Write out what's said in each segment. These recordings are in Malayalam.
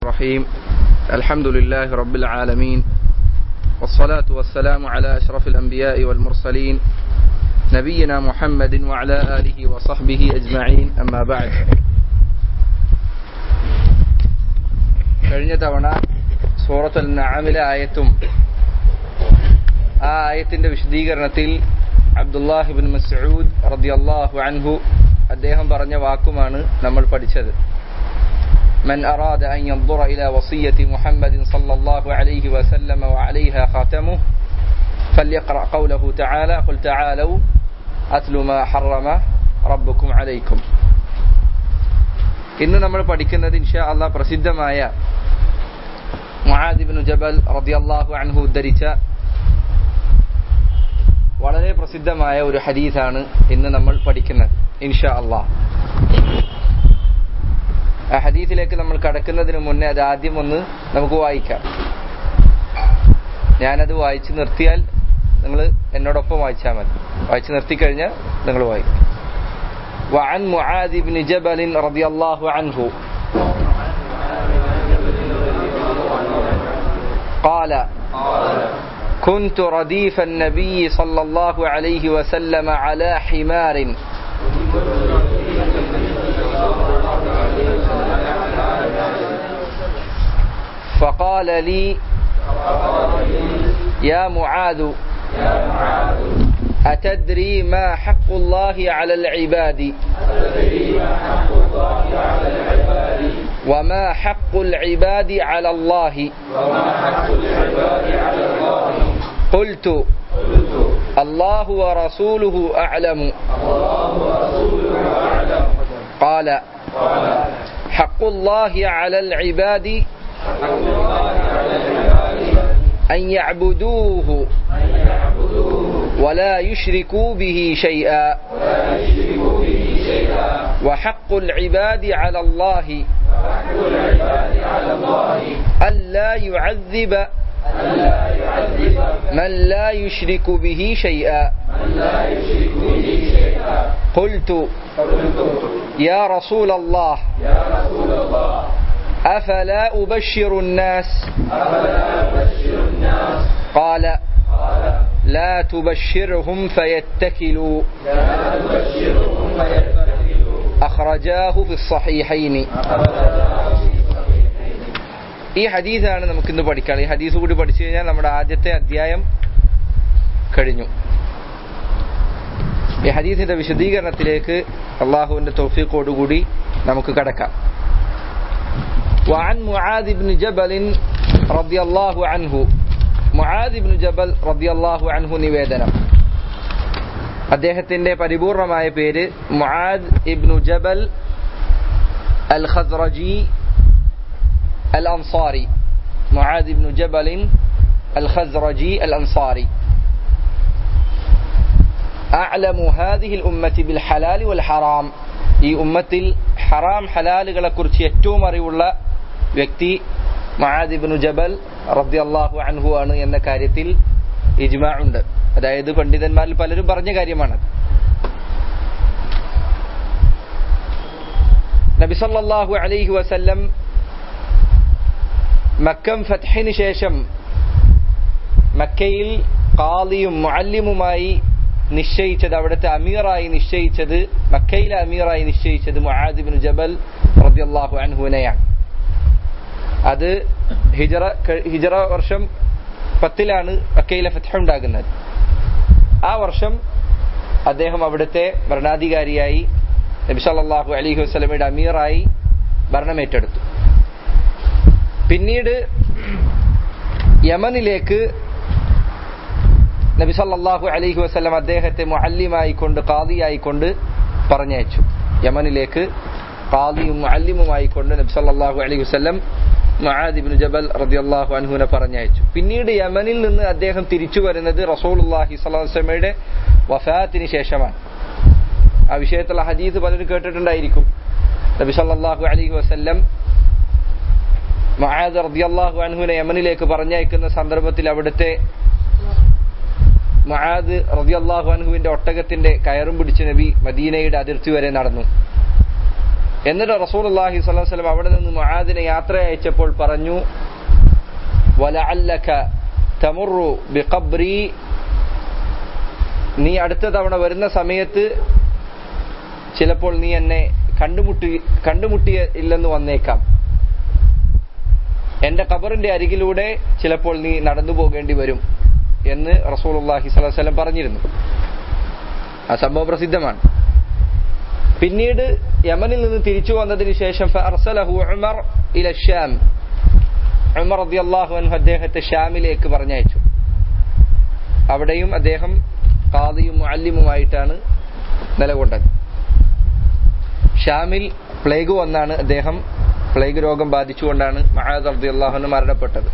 الرحيم الحمد لله رب العالمين والصلاة والسلام على أشرف الأنبياء والمرسلين نبينا محمد وعلى آله وصحبه أجمعين أما بعد കഴിഞ്ഞ തവണ സൂറത്തുൽ നഅമിലെ ആയത്തും ആ ആയത്തിന്റെ വിശദീകരണത്തിൽ അബ്ദുല്ലാഹിബിൻ മസ്ഊദ് റളിയല്ലാഹു അൻഹു അദ്ദേഹം പറഞ്ഞ വാക്കുമാണ് നമ്മൾ പഠിച്ചത് من أراد أن ينظر إلى وصية محمد صلى الله عليه وسلم وعليها خاتمه فليقرأ قوله تعالى قل تعالوا أتل ما حرم ربكم عليكم ഇന്ന് നമ്മൾ പഠിക്കുന്നത് ഇൻഷാ അള്ളാഹ് പ്രസിദ്ധമായ മുആദിബിൻ ജബൽ റളിയല്ലാഹു അൻഹു ഉദ്ധരിച്ച വളരെ പ്രസിദ്ധമായ ഒരു ഹദീസാണ് ഇന്ന് നമ്മൾ പഠിക്കുന്നത് ഇൻഷാ അള്ളാഹ് ആ ഹദീസിലേക്ക് നമ്മൾ കടക്കുന്നതിന് മുന്നേ അത് ആദ്യം ഒന്ന് നമുക്ക് വായിക്കാം ഞാനത് വായിച്ചു നിർത്തിയാൽ നിങ്ങൾ എന്നോടൊപ്പം വായിച്ചാൽ മതി വായിച്ചു നിർത്തിക്കഴിഞ്ഞാൽ നിങ്ങൾ വായിക്കും وعن معاذ بن جبل رضي الله عنه قال كنت رديف النبي صلى الله عليه وسلم على حمار فقال لي يا معاذ أتدري ما حق الله على العباد وما حق العباد على الله قلت الله ورسوله أعلم قال حق الله على العباد أن يعبدوه ولا يشركوا به شيئا وحق العباد على الله ألا يعذب من لا يشرك به شيئا قلت يا رسول الله أفلا أبشر الناس قال لا تبشرهم فيتكلوا أخرجاه في الصحيحين ഈ ഹദീസാണ് നമുക്കിന്ന് പഠിക്കാൻ ഈ ഹദീസ് കൂടി പഠിച്ചു കഴിഞ്ഞാൽ നമ്മുടെ ആദ്യത്തെ അധ്യായം കഴിഞ്ഞു ഈ ഹദീസിന്റെ വിശദീകരണത്തിലേക്ക് അള്ളാഹുവിന്റെ തോഫീക്കോടുകൂടി നമുക്ക് കടക്കാം وعن معاذ بن جبل رضي الله عنه معاذ بن جبل رضي الله عنه നിവേദനം അദ്ദേഹത്തിന്റെ പരിപൂർണമായ പേര് മുആദ് ഇബ്നു ജബൽ അൽ ഖസ്റജി അൽ അൻസാരി മുആദ് ഇബ്നു ജബൽ അൽ ഖസ്റജി അൽ അൻസാരി أعلم هذه الأمة بالحلال والحرام ഈ ഉമ്മത്തിൽ ഹറാം ഹലാലുകളെ കുറിച്ച് ഏറ്റവും അറിവുള്ള വ്യക്തി മഹാദിബിനു ജബൽ റബ്ദിയല്ലാഹു അൻഹു ആണ് എന്ന കാര്യത്തിൽ ഇജ്മാ ഉണ്ട് അതായത് പണ്ഡിതന്മാരിൽ പലരും പറഞ്ഞ കാര്യമാണ് നബിസല്ലാഹു അലൈഹി വസല്ലം മക്കം ഫത്ഹിന് ശേഷം മക്കയിൽ കാളിയും മുഅല്ലിമുമായി നിശ്ചയിച്ചത് അവിടുത്തെ അമീറായി നിശ്ചയിച്ചത് മക്കയിലെ അമീറായി നിശ്ചയിച്ചത് മുആദിബിൻ ജബൽ റബിയല്ലാഹു അൻഹുവിനെയാണ് അത് ഹിജറ ഹിജറ വർഷം പത്തിലാണ് മക്കയിലെ ഫത്ഹ ഉണ്ടാകുന്നത് ആ വർഷം അദ്ദേഹം അവിടുത്തെ ഭരണാധികാരിയായി നബി സല്ലല്ലാഹു അലൈഹി വസല്ലമയുടെ അമീറായി ഭരണമേറ്റെടുത്തു പിന്നീട് യമനിലേക്ക് നബി സല്ലല്ലാഹു അലൈഹി വസല്ലം അദ്ദേഹത്തെ മുഅല്ലിമായി കൊണ്ട് ഖാദിയായി കൊണ്ട് പറഞ്ഞയച്ചു യമനിലേക്ക് ഖാദിയും മുഅല്ലിമുമായി കൊണ്ട് നബി സല്ലല്ലാഹു അലൈഹി വസല്ലം മുആദ് ഇബ്നു ജബൽ റളിയല്ലാഹു അൻഹുവിനെ പറഞ്ഞയച്ചു പിന്നീട് യമനിൽ നിന്ന് അദ്ദേഹം തിരിച്ചു വരുന്നത് റസൂലുള്ളാഹി സ്വല്ലല്ലാഹു അലൈഹി വസല്ലമയുടെ വഫാത്തിന് ശേഷമാണ് ആ വിഷയത്തിലുള്ള ഹദീസ് പലരും കേട്ടിട്ടുണ്ടായിരിക്കും നബി സല്ലല്ലാഹു അലൈഹി വസല്ലം മുആദ് റളിയല്ലാഹു അൻഹുവിനെ യമനിലേക്ക് പറഞ്ഞയക്കുന്ന സന്ദർഭത്തിൽ അവിടുത്തെ മഹാദ് റതിയല്ലാഹു അൻഹുവിന്റെ ഒട്ടകത്തിന്റെ കയറും പിടിച്ച് നബി മദീനയുടെ അതിർത്തി വരെ നടന്നു എന്നിട്ട് റസൂൽ അള്ളാഹി സ്വല്ലല്ലാഹു അലൈഹി വസല്ലം അവിടെ നിന്ന് മുആദിനെ യാത്ര അയച്ചപ്പോൾ പറഞ്ഞു വലഅല്ലക തമുറു ബിഖബ്രി നീ അടുത്ത തവണ വരുന്ന സമയത്ത് ചിലപ്പോൾ നീ എന്നെ കണ്ടുമുട്ടി കണ്ടുമുട്ടിയ ഇല്ലെന്ന് വന്നേക്കാം എന്റെ ഖബറിന്റെ അരികിലൂടെ ചിലപ്പോൾ നീ നടന്നു പോകേണ്ടി വരും എന്ന് റസൂലുള്ളാഹി സ്വല്ലല്ലാഹു അലൈഹി വസല്ലം പറഞ്ഞിരുന്നു ആ സംഭവം പ്രസിദ്ധമാണ് പിന്നീട് യമനിൽ നിന്ന് തിരിച്ചു വന്നതിന് ശേഷം ഫഅർസലഹു ഉമർ ഇല ഷ്യാം ഉമർ റളിയല്ലാഹു അൻഹു അദ്ദേഹത്തെ ഷ്യാമിലേക്ക് പറഞ്ഞയച്ചു അവിടെയും അദ്ദേഹം ഖാദിയും മുഅല്ലിമുമായിട്ടാണ് നിലകൊണ്ടത് ഷ്യാമിൽ പ്ലേഗ് വന്നാണ് അദ്ദേഹം പ്ലേഗ് രോഗം ബാധിച്ചുകൊണ്ടാണ് മഹാദ് റളിയല്ലാഹു അൻഹു മരണപ്പെട്ടത്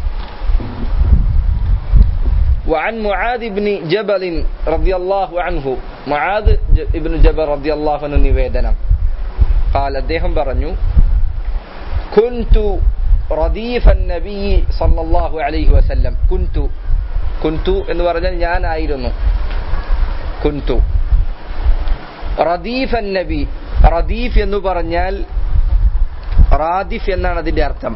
وعن معاذ بن جبل رضي الله عنه معاذ بن جبل رضي الله عنه നിവേദനം قال അദ്ദേഹം പറഞ്ഞു كنت رديف النبي صلى الله عليه وسلم كنت كنت എന്ന് പറഞ്ഞാൽ ഞാൻ ആയിരുന്നു كنت റദീഫ് നബി റദീഫ് എന്ന് പറഞ്ഞാൽ റാദിഫ് എന്നാണ് അതിന്റെ അർത്ഥം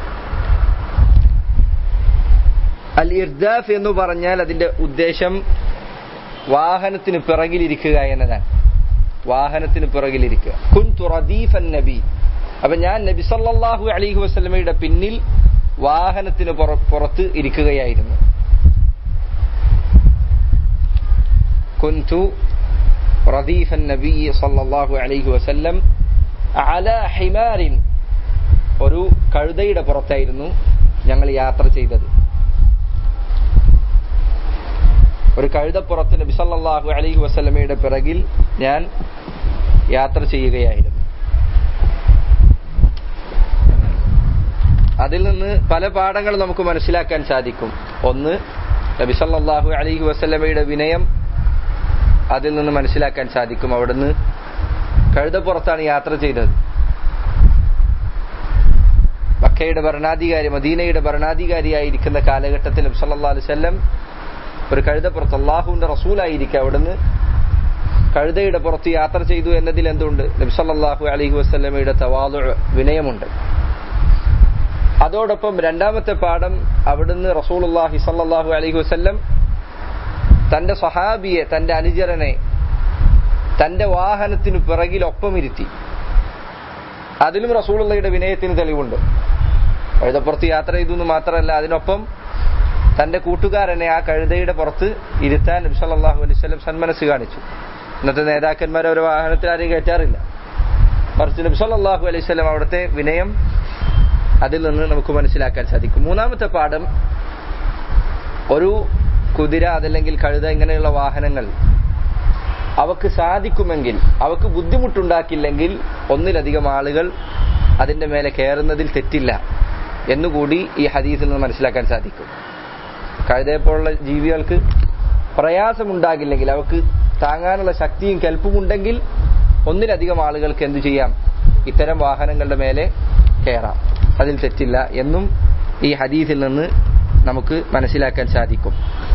അൽ ഇർദാഫ് എന്ന് പറഞ്ഞാൽ അതിന്റെ ഉദ്ദേശം വാഹനത്തിന് പിറകിലിരിക്കുക എന്നതാണ് വാഹനത്തിന് പിറകിലിരിക്കുക കുൻതു റദീഫൻ നബി അപ്പൊ ഞാൻ നബി സല്ലല്ലാഹു അലൈഹി വസല്ലമയുടെ പിന്നിൽ വാഹനത്തിന് പുറത്ത് ഇരിക്കുകയായിരുന്നു കുൻതു റദീഫൻ നബി സല്ലല്ലാഹു അലൈഹി വസല്ലം അല ഹിമാരിൻ ഒരു കഴുതയുടെ പുറത്തായിരുന്നു ഞങ്ങൾ യാത്ര ചെയ്തത് ഒരു കഴുതപ്പുറത്ത് നബി സല്ലല്ലാഹു അലൈഹി വസല്ലമയുടെ പിറകിൽ ഞാൻ യാത്ര ചെയ്യുകയായിരുന്നു അതിൽ നിന്ന് പല പാഠങ്ങൾ നമുക്ക് മനസ്സിലാക്കാൻ സാധിക്കും ഒന്ന് നബി സല്ലല്ലാഹു അലൈഹി വസല്ലമയുടെ വിനയം അതിൽ നിന്ന് മനസ്സിലാക്കാൻ സാധിക്കും അവിടുന്ന് കഴുതപ്പുറത്താണ് യാത്ര ചെയ്തത് മക്കയുടെ ഭരണാധികാരി മദീനയുടെ ഭരണാധികാരിയായിരിക്കുന്ന കാലഘട്ടത്തിൽ നബി സല്ലല്ലാഹു അലൈഹി വസല്ലം ഒരു കഴുതപ്പുറത്ത് അള്ളാഹുവിന്റെ റസൂലായിരിക്കും അവിടുന്ന് കഴുതയുടെ പുറത്ത് യാത്ര ചെയ്തു എന്നതിൽ എന്തുണ്ട് നബ്സല്ലാഹു അലഹി വസ്ലമയുടെ തവാതു വിനയമുണ്ട് അതോടൊപ്പം രണ്ടാമത്തെ പാഠം അവിടുന്ന് റസൂലുല്ലാഹി സല്ലാഹു അലഹി വസ്ല്ലം തന്റെ സഹാബിയെ തന്റെ അനുചരനെ തന്റെ വാഹനത്തിനു പിറകിൽ ഒപ്പമിരുത്തി അതിലും റസൂലുള്ളയുടെ വിനയത്തിന് തെളിവുണ്ട് കഴുതപ്പുറത്ത് യാത്ര ചെയ്തു എന്ന് മാത്രമല്ല അതിനൊപ്പം തന്റെ കൂട്ടുകാരനെ ആ കഴുതയുടെ പുറത്ത് ഇരുത്താൻ നബി സല്ലല്ലാഹു അലൈഹി വസല്ലം സന്മനസ് കാണിച്ചു ഇന്നത്തെ നേതാക്കന്മാരെ ഒരു വാഹനത്തിൽ ആരെയും കയറ്റാറില്ല മറിച്ച് നബി സല്ലല്ലാഹു അലൈഹി വസല്ലം അവിടുത്തെ വിനയം അതിൽ നിന്ന് നമുക്ക് മനസ്സിലാക്കാൻ സാധിക്കും മൂന്നാമത്തെ പാഠം ഒരു കുതിര അതല്ലെങ്കിൽ കഴുത ഇങ്ങനെയുള്ള വാഹനങ്ങൾ അവക്ക് സാധിക്കുമെങ്കിൽ അവക്ക് ബുദ്ധിമുട്ടുണ്ടാക്കില്ലെങ്കിൽ ഒന്നിലധികം ആളുകൾ അതിന്റെ മേലെ കയറുന്നതിൽ തെറ്റില്ല എന്നുകൂടി ഈ ഹദീസിൽ നിന്ന് മനസ്സിലാക്കാൻ സാധിക്കും കഴുതയെപ്പോലുള്ള ജീവികൾക്ക് പ്രയാസമുണ്ടാകില്ലെങ്കിൽ അവർക്ക് താങ്ങാനുള്ള ശക്തിയും കെൽപ്പും ഉണ്ടെങ്കിൽ ഒന്നിലധികം ആളുകൾക്ക് എന്തു ചെയ്യാം ഇത്തരം വാഹനങ്ങളുടെ മേലെ കയറാം അതിൽ തെറ്റില്ല എന്നും ഈ ഹദീസിൽ നിന്ന് നമുക്ക് മനസ്സിലാക്കാൻ സാധിക്കും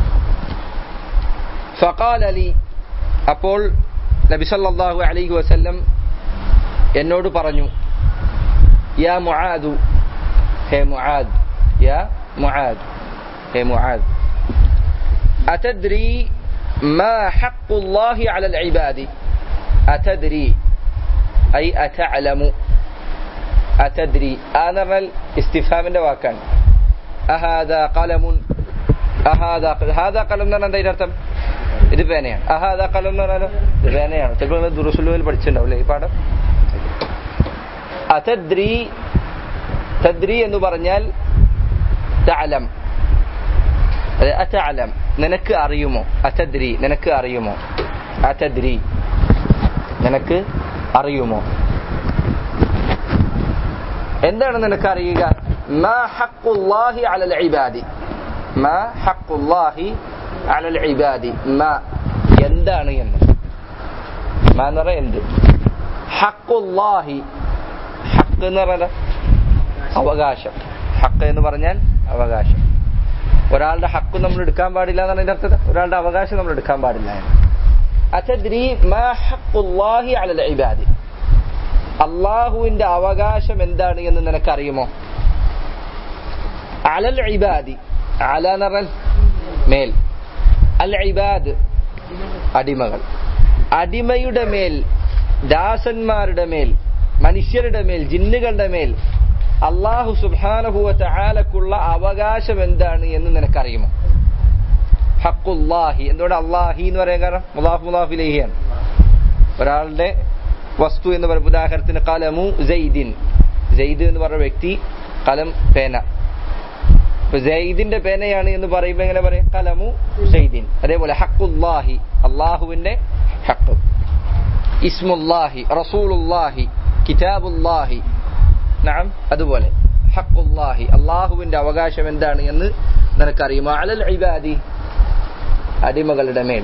ഫഖാൽ അലി അപ്പോൾ നബി സല്ലല്ലാഹു അലൈഹി വസല്ലം എന്നോട് പറഞ്ഞു യാ മുആദു ഹേ മുആദ് യാ മുആദ് ഹേ മുആദ് أتدري ما حق الله على العباد أتدري أي أتعلم أتدري أنا استفهام واكان أهذا قلم أهذا هذا قلم എന്താ ഇതിനർത്ഥം ഇത് പേനയാണ് അഹാദ കലം എന്ന് പറഞ്ഞാലോ ഇത് പേനയാണ് ചിലപ്പോൾ നിങ്ങൾ ദുറുസുലുവിൽ പഠിച്ചിട്ടുണ്ടാവില്ലേ ഈ പാഠം അതദ്രി തദ്രി എന്ന് പറഞ്ഞാൽ തഅലം അറ്റഅലം നിനക്ക് അറിയുമോ അറ്റദ്രി നിനക്ക് അറിയുമോ അറ്റദ്രി നിനക്ക് അറിയുമോ എന്താണ് നിനക്ക് അറിയുക മാ ഹഖുല്ലാഹി അലൽ ഇബാദി മാ ഹഖുല്ലാഹി അലൽ ഇബാദി മാ എന്താണ് എന്ന് മാ എന്ന് പറഞ്ഞാൽ എന്ത് ഹഖുല്ലാഹി ഹക്ക് എന്ന് പറഞ്ഞാൽ അവകാശം ഹക്ക് എന്ന് പറഞ്ഞാൽ അവകാശം ഒരാളുടെ ഹക്ക് നമ്മൾ എടുക്കാൻ പാടില്ല എന്നാണ് അതിന്റെ അർത്ഥം ഒരാളുടെ അവകാശം നമ്മൾ എടുക്കാൻ പാടില്ല അതദ്രി മാ ഹഖുല്ലാഹി അലൽ ഇബാദി അള്ളാഹുവിന്റെ അവകാശം എന്താണ് എന്ന് നിനക്കറിയുമോ അലൽ ഇബാദി അല എന്ന് പറഞ്ഞാൽ മേൽ അൽ ഇബാദ് അടിമകൾ അടിമയുടെ മേൽ ദാസന്മാരുടെ മേൽ മനുഷ്യരുടെ മേൽ ജിന്നുകളുടെ മേൽ അള്ളാഹു സുബാനഹുവ ആലക്കുള്ള അവകാശം എന്താണ് എന്ന് നിനക്കറിയുമോ ഹക്കുല്ലാഹി എന്തുകൊണ്ട് അള്ളാഹി എന്ന് പറയാൻ കാരണം മുലാഫ് മുലാഫിലേഹിയാണ് ഒരാളുടെ വസ്തു എന്ന് പറയുന്ന ഉദാഹരണത്തിന് കലമു ജയ്ദിൻ ജയ്ദ് എന്ന് പറഞ്ഞ വ്യക്തി കലം പേന ഇപ്പൊ ജയ്ദിന്റെ പേനയാണ് എന്ന് പറയുമ്പോ എങ്ങനെ പറയും കലമു ജയ്ദിൻ അതേപോലെ ഹക്കുല്ലാഹി അള്ളാഹുവിന്റെ ഹക്ക് ഇസ്മുല്ലാഹി റസൂലുല്ലാഹി കിതാബുല്ലാഹി നാം അതുപോലെ ഹക്കുല്ലാഹി അള്ളാഹുവിന്റെ അവകാശം എന്താണ് എന്ന് നിനക്കറിയുമോ അലൽ ഇബാദി അടിമകളുടെ മേൽ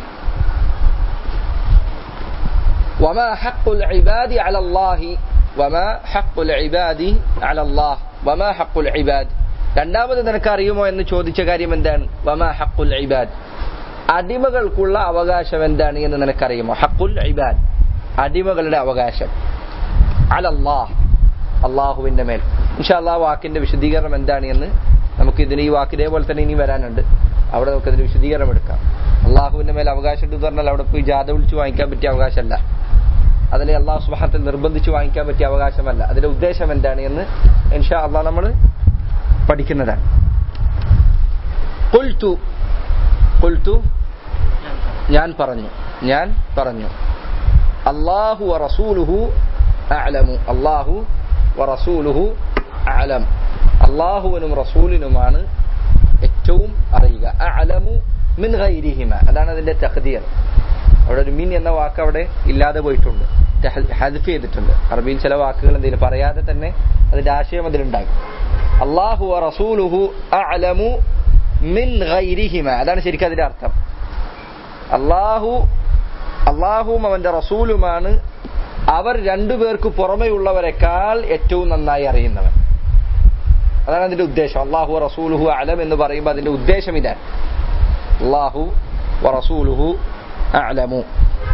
وما حق العباد على الله وما حق العباد على الله وما حق العباد രണ്ടാമത് നിനക്ക് അറിയുമോ എന്ന് ചോദിച്ച കാര്യം എന്താണ് വമാ ഹക്കുൽ ഇബാദ് അടിമകൾക്കുള്ള അവകാശം എന്താണ് എന്ന് നിനക്കറിയുമോ ഹക്കുൽ ഇബാദ് അടിമകളുടെ അവകാശം അലല്ലാഹ് അള്ളാഹുവിന്റെ മേൽ ഇൻഷാ അള്ളാഹ് വാക്കിന്റെ വിശദീകരണം എന്താണ് എന്ന് നമുക്ക് ഇതിന് ഈ വാക്ക് ഇതേപോലെ തന്നെ ഇനി വരാനുണ്ട് അവിടെ നമുക്ക് അതിന് വിശദീകരണം എടുക്കാം അള്ളാഹുവിന്റെ മേൽ അവകാശം ഉണ്ട് പറഞ്ഞാൽ അവിടെ പോയി ജാഥ വിളിച്ച് വാങ്ങിക്കാൻ പറ്റിയ അവകാശമല്ല അതിനെ അള്ളാഹു സുബാനത്തിൽ നിർബന്ധിച്ച് വാങ്ങിക്കാൻ പറ്റിയ അവകാശമല്ല അതിന്റെ ഉദ്ദേശം എന്താണ് എന്ന് ഇൻഷാ അള്ളാഹ് നമ്മൾ പഠിക്കുന്നതാണ് കൊൽത്തു കൊൽത്തു ഞാൻ പറഞ്ഞു ഞാൻ പറഞ്ഞു അള്ളാഹു റസൂലുഹു അലമു അള്ളാഹു റസൂലുഹു അലം അള്ളാഹുവിനും റസൂലിനുമാണ് ഏറ്റവും അറിയുക അലമു മിൻ ഗൈരിഹിമ അതാണ് അതിന്റെ തഖ്ദീർ അവിടെ ഒരു മിൻ എന്ന വാക്ക് അവിടെ ഇല്ലാതെ പോയിട്ടുണ്ട് ഹദ്ഫ് ചെയ്തിട്ടുണ്ട് അറബിയിൽ ചില വാക്കുകൾ എന്തെങ്കിലും പറയാതെ തന്നെ അതിന്റെ ആശയം അതിലുണ്ടാകും അള്ളാഹു റസൂലുഹു അലമു മിൻ ഗൈരിഹിമ അതാണ് ശരിക്കും അതിന്റെ അർത്ഥം അള്ളാഹു അള്ളാഹുവും അവന്റെ റസൂലുമാണ് അവർ രണ്ടുപേർക്ക് പുറമെയുള്ളവരെക്കാൾ ഏറ്റവും നന്നായി അറിയുന്നവൻ അതാണ് അതിന്റെ ഉദ്ദേശം അള്ളാഹു റസൂലുഹു അലം എന്ന് പറയുമ്പോൾ അതിന്റെ ഉദ്ദേശം ഇതാണ് അള്ളാഹു റസൂലുഹു അലമു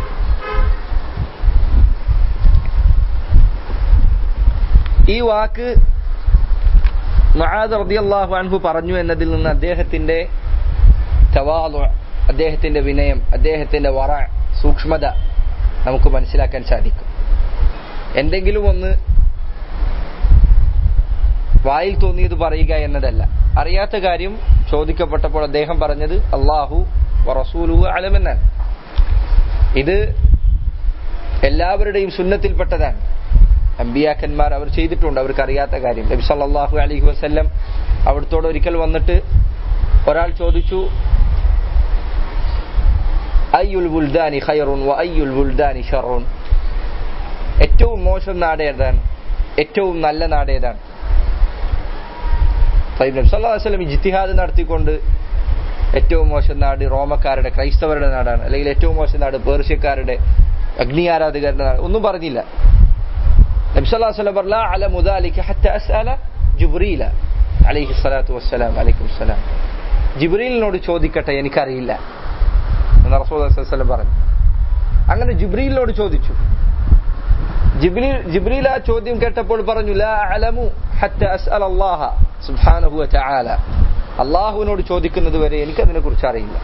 ഈ വാക്ക് മഹാദ് റളിയല്ലാഹു അൻഹു പറഞ്ഞു എന്നതിൽ നിന്ന് അദ്ദേഹത്തിന്റെ തവാദു അദ്ദേഹത്തിന്റെ വിനയം അദ്ദേഹത്തിന്റെ വറ സൂക്ഷ്മത നമുക്ക് മനസ്സിലാക്കാൻ സാധിക്കും എന്തെങ്കിലും ഒന്ന് വായിൽ തോന്നിയത് പറയുക എന്നതല്ല അറിയാത്ത കാര്യം ചോദിക്കപ്പെട്ടപ്പോൾ അദ്ദേഹം പറഞ്ഞത് അള്ളാഹു റസൂലുഹു അലമെന്നാണ് ഇത് എല്ലാവരുടെയും സുന്നത്തിൽപ്പെട്ടതാണ് അമ്പിയാക്കന്മാർ അവർ ചെയ്തിട്ടുണ്ട് അവർക്ക് അറിയാത്ത കാര്യം നബി സല്ലല്ലാഹു അലൈഹി വസല്ലം അവിടത്തോട് ഒരിക്കൽ വന്നിട്ട് ഒരാൾ ചോദിച്ചു അയ്യുൽ ബുൽദാനി ഖൈറുൻ വ അയ്യുൽ ബുൽദാനി ഷറുൻ ഏറ്റവും മോശം നാട് ഏതാണ് ഏറ്റവും നല്ല നാട് ഏതാണ് നബി സല്ലല്ലാഹു അലൈഹി വസല്ലം ഇജ്തിഹാദ് നടത്തിക്കൊണ്ട് ഏറ്റവും മോശം നാട് റോമക്കാരുടെ ക്രൈസ്തവരുടെ നാടാണ് അല്ലെങ്കിൽ ഏറ്റവും മോശം നാട് പേർഷ്യക്കാരുടെ അഗ്നി ആരാധകരുടെ നാട് ഒന്നും പറഞ്ഞില്ല നബി സല്ലല്ലാഹു അലൈഹി വസല്ലം പറഞ്ഞു അല മുദാലിക ഹത്ത അസ്അല ജിബ്രീല അലൈഹി സ്വലാത്തു വസ്സലാം അലൈക്കും സലാം ജിബ്രീലിനോട് ചോദിക്കട്ടെ എനിക്കറിയില്ല എന്ന് റസൂൽ വസ്ലം പറഞ്ഞു അങ്ങനെ ജിബ്രീലിനോട് ചോദിച്ചു ജിബ്രീൽ ജിബ്രീൽ ആ ചോദ്യം കേട്ടപ്പോൾ പറഞ്ഞു ലാ അലമു ഹത്ത അസ്അൽ അല്ലാഹ സുബ്ഹാനഹു വതആല അള്ളാഹുവിനോട് ചോദിക്കുന്നത് വരെ എനിക്കതിനെ കുറിച്ച് അറിയില്ല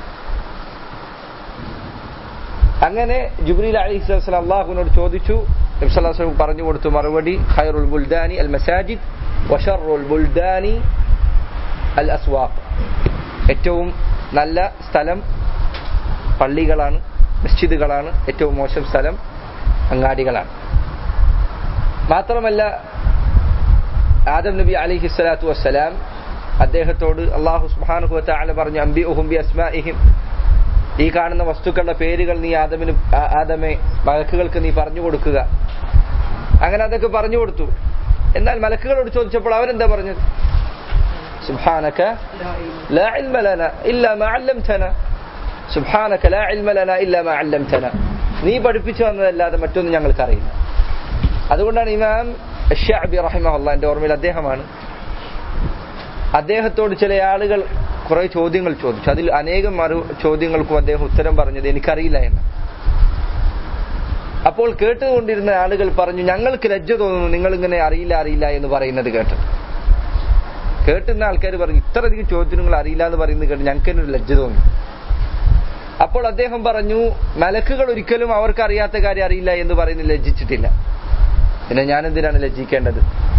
അങ്ങനെ ജുബ്രീൽ അലൈഹി സ്വലാം അള്ളാഹുവിനോട് ചോദിച്ചു നബ്സല്ലാസ്ലം പറഞ്ഞു കൊടുത്തു മറുപടി ഖൈറുൽ ബുൽദാനി അൽ മസാജിദ് വഷറുൽ ബുൽദാനി അൽ അസ്വാഖ് ഏറ്റവും നല്ല സ്ഥലം പള്ളികളാണ് മസ്ജിദുകളാണ് ഏറ്റവും മോശം സ്ഥലം അങ്ങാടികളാണ് മാത്രമല്ല ആദം നബി അലിഹി സ്വലാത്തു വസ്സലാം അദ്ദേഹത്തോട് അള്ളാഹു സുബാനുഹു താല പറഞ്ഞു അംബി ഉഹുംബി അസ്മാഇഹിം ഈ കാണുന്ന വസ്തുക്കളുടെ പേരുകൾ നീ ആദമിന് ആദമെ മലക്കുകൾക്ക് നീ പറഞ്ഞു കൊടുക്കുക അങ്ങനെ അതൊക്കെ പറഞ്ഞു കൊടുത്തു എന്നാൽ മലക്കുകളോട് ചോദിച്ചപ്പോൾ അവരെന്താ പറഞ്ഞത് സുബ്ഹാനക ലാ ഇൽമ ലന ഇല്ലാ മാ അല്ലംതന സുബ്ഹാനക ലാ ഇൽമ ലന ഇല്ലാ മാ അല്ലംതന നീ പഠിപ്പിച്ചു തന്നതല്ലാതെ മറ്റൊന്നും ഞങ്ങൾക്ക് അറിയില്ല അതുകൊണ്ടാണ് ഇമാം ഷാബി റഹിമഹുല്ല എന്റെ ഓർമ്മയിൽ അദ്ദേഹമാണ് അദ്ദേഹത്തോട് ചില ആളുകൾ കുറെ ചോദ്യങ്ങൾ ചോദിച്ചു അതിൽ അനേകം മറു ചോദ്യങ്ങൾക്കും അദ്ദേഹം ഉത്തരം പറഞ്ഞത് എനിക്കറിയില്ല എന്ന് അപ്പോൾ കേട്ടുകൊണ്ടിരുന്ന ആളുകൾ പറഞ്ഞു ഞങ്ങൾക്ക് ലജ്ജ തോന്നുന്നു നിങ്ങൾ ഇങ്ങനെ അറിയില്ല അറിയില്ല എന്ന് പറയുന്നത് കേട്ട് കേട്ടുന്ന ആൾക്കാർ പറഞ്ഞു ഇത്രയധികം ചോദ്യത്തിന് നിങ്ങൾ അറിയില്ല എന്ന് പറയുന്നത് കേട്ട് ഞങ്ങൾക്ക് തന്നെ ഒരു ലജ്ജ തോന്നി അപ്പോൾ അദ്ദേഹം പറഞ്ഞു മലക്കുകൾ ഒരിക്കലും അവർക്ക് അറിയാത്ത കാര്യം അറിയില്ല എന്ന് പറയുന്നത് ലജ്ജിച്ചിട്ടില്ല പിന്നെ ഞാൻ എന്തിനാണ് ലജ്ജിക്കേണ്ടത്